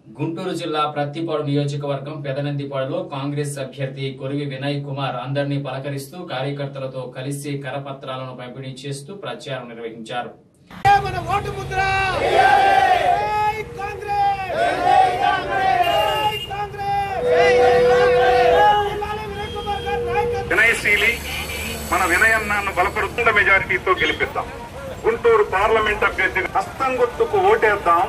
గుంటూరు జిల్లా ప్రత్తిపాడు నియోజకవర్గం పెదనందిపాడులో కాంగ్రెస్ అభ్యర్థి కొరివి వినయ్ కుమార్ అందరినీ పలకరిస్తూ కార్యకర్తలతో కలిసి కరపత్రాలను పంపిణీ చేస్తూ ప్రచారం నిర్వహించారు మన ఓటు ముద్ర జై కాంగ్రెస్ జై కాంగ్రెస్ ఇలానే వినయ్ కుమార్ గారి నాయకత్వం వినయశీలి మన వినయన్నాను బలపరుతున్న మెజారిటీతో గెలిపిద్దాం గుంటూరు పార్లమెంట్ అభ్యర్థి హస్తం గుర్తుకు ఓటేద్దాం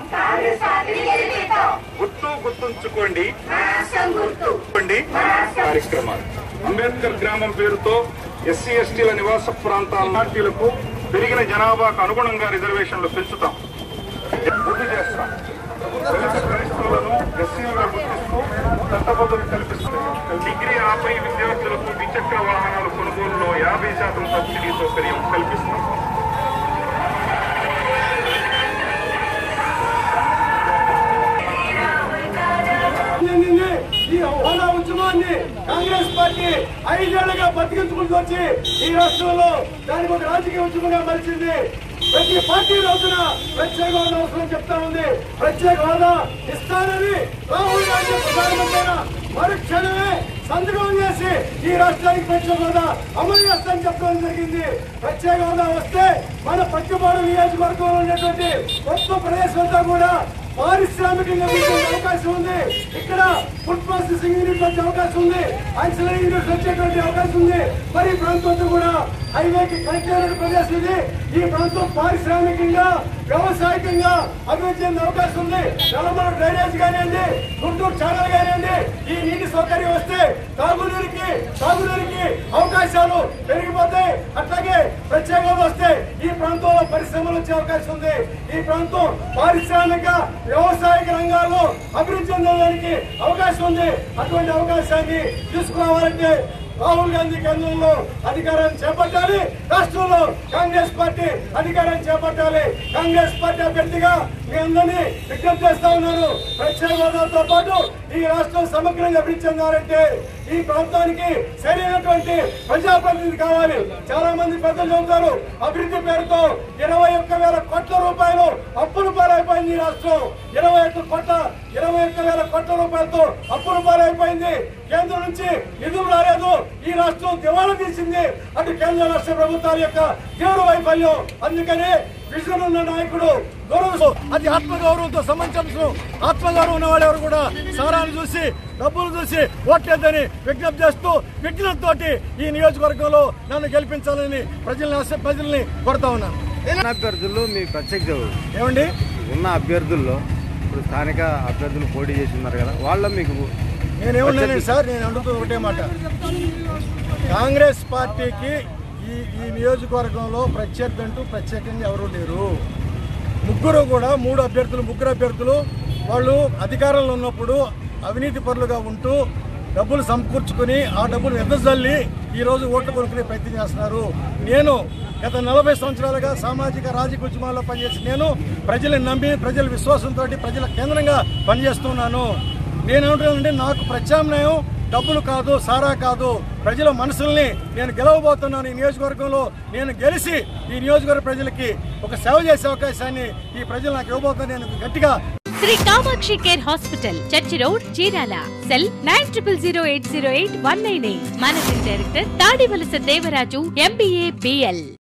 గుర్తు గుర్తుంచుకోండి గుర్తుంచుకోండి. కార్యక్రమాలు అంబేద్కర్ గ్రామం పేరుతో ఎస్సీ ఎస్టీల నివాస ప్రాంతాల పార్టీలకు పెరిగిన జనాభాకు అనుగుణంగా రిజర్వేషన్లు పెంచుతాం గుర్తు చేస్తాం దళిత క్రైస్తవులను ఎస్సీలుగా గుర్తిస్తూ చట్టబద్ధులు కల్పిస్తాం డిగ్రీ ఆపై విద్యార్థులకు ద్విచక్ర వాహనాల కొనుగోలులో యాభై శాతం సబ్సిడీ సౌకర్యం కల్పిస్తాం చెందింది ఈ హోదా ఉద్యమాన్ని కాంగ్రెస్ పార్టీ ఐదేళ్లుగా బతికించుకుంటూ వచ్చి ఈ రాష్ట్రంలో దానికి ఒక రాజకీయ ఉద్యమంగా మలిచింది ప్రతి పార్టీ రోజున ప్రత్యేక హోదా అవసరం చెప్తా ఉంది ప్రత్యేక హోదా ఇస్తానని రాహుల్ గాంధీ ప్రధానమంత్రి మరుక్షణమే సంతకం చేసి ఈ రాష్ట్రానికి ప్రత్యేక హోదా అమలు చేస్తానని చెప్పడం జరిగింది ప్రత్యేక హోదా వస్తే మన పట్టుబాటు నియోజకవర్గంలో ఉన్నటువంటి మొత్తం ప్రదేశం అంతా కూడా పారిశ్రామికంగా ఉండే అవకాశం ఉంది ఇక్కడ ఫుడ్ ప్రాసెసింగ్ యూనిట్ వచ్చే అవకాశం ఉంది ఆక్సిలరీ యూనిట్ వచ్చేటువంటి అవకాశం ఉంది మరి ఈ ప్రాంతంతో కూడా హైవేకి కనెక్ట్ అయిన ప్రదేశం ఇది ఈ ప్రాంతం పారిశ్రామికంగా వ్యవసాయకంగా అభివృద్ధి చెందే అవకాశం ఉంది నల్లమల డ్రైనేజ్ కానివ్వండి గుంటూరు ఛానల్ కానివ్వండి ఈ నీటి సౌకర్యం వస్తే తాగునీరికి సాగునీరికి అవకాశాలు పెరిగిపోతాయి అట్లాగే ప్రత్యేక హోదా వస్తే ఈ ప్రాంతంలో పరిశ్రమలు వచ్చే అవకాశం ఉంది ఈ ప్రాంతం పారిశ్రామిక వ్యవసాయక రంగాల్లో అభివృద్ధి చెందడానికి అవకాశం ఉంది అటువంటి అవకాశాన్ని తీసుకురావాలంటే రాహుల్ గాంధీ కేంద్రంలో అధికారాన్ని చేపట్టాలి రాష్ట్రంలో కాంగ్రెస్ పార్టీ అధికారాన్ని చేపట్టాలి కాంగ్రెస్ పార్టీ అభ్యర్థిగా మీ అందరినీ విజ్ఞప్తి చేస్తా ఉన్నాను ప్రత్యేక హోదాతో పాటు ఈ రాష్ట్రం సమగ్రంగా అభివృద్ధి చెందాలంటే ఈ ప్రాంతానికి సరైనటువంటి ప్రజాప్రతినిధి కావాలి చాలా మంది పెద్దలు చెబుతారు అభివృద్ధి పేరుతో ఇరవై ఒక్క వేల కోట్ల రూపాయలు అప్పులు పాలైపోయింది ఈ రాష్ట్రం ఇరవై ఒక్క కోట్ల ఇరవై ఒక్క వేల కోట్ల రూపాయలతో అప్పులు పాలైపోయింది కేంద్రం నుంచి నిధులు రాలేదు ఈ రాష్ట్రం దివాళా తీసింది అటు కేంద్ర రాష్ట్ర ప్రభుత్వాల యొక్క తీవ్ర వైఫల్యం అందుకని విజన్ ఉన్న నాయకుడు గౌరవం అది ఆత్మగౌరవంతో సంబంధించిన ఆత్మగౌరవం ఉన్న వాళ్ళు ఎవరు కూడా సారాన్ని చూసి డబ్బులు చూసి ఓట్లేదని విజ్ఞప్తి చేస్తూ విఘ్నంతో ఈ నియోజకవర్గంలో నన్ను గెలిపించాలని ప్రజల్ని ఆశ- ప్రజల్ని కొడతా ఉన్నాను ఉన్న అభ్యర్థుల్లో మీ ప్రత్యేకత ఎవరు? ఏమండి ఉన్న అభ్యర్థుల్లో ఇప్పుడు స్థానిక అభ్యర్థులు పోటీ చేసి ఉన్నారు కదా వాళ్ళ మీకు నేనేమన్నాను సార్ నేను అడుగుతున్న ఒకటే మాట కాంగ్రెస్ పార్టీకి ఈ ఈ నియోజకవర్గంలో ప్రత్యర్థి అంటూ ప్రత్యేకంగా ఎవరూ లేరు ముగ్గురు కూడా మూడు అభ్యర్థులు ముగ్గురు అభ్యర్థులు వాళ్ళు అధికారంలో ఉన్నప్పుడు అవినీతి పరులుగా ఉంటూ డబ్బులు సమకూర్చుకుని ఆ డబ్బులు వెదజల్లి ఈ రోజు ఓట్లు కొనుక్కునే ప్రయత్నం చేస్తున్నారు నేను గత నలభై సంవత్సరాలుగా సామాజిక రాజకీయ ఉద్యమాల్లో పనిచేసి నేను ప్రజలను నమ్మి ప్రజల విశ్వాసంతో ప్రజల కేంద్రంగా పనిచేస్తున్నాను నేనేమంటున్నానంటే నాకు ప్రత్యామ్నాయం డబ్బులు కాదు సారా కాదు ప్రజల మనసుల్ని నేను గెలవబోతున్నాను ఈ నియోజకవర్గంలో నేను గెలిచి ఈ నియోజకవర్గ ప్రజలకి ఒక సేవ చేసే అవకాశాన్ని ఈ ప్రజలు నాకు ఇవ్వబోతున్నాను నేను గట్టిగా Shri Kamakshi care hospital church road Chirala cell nine triple zero eight zero eight one nine eight managing director Tadivalasa Devaraju MBA BL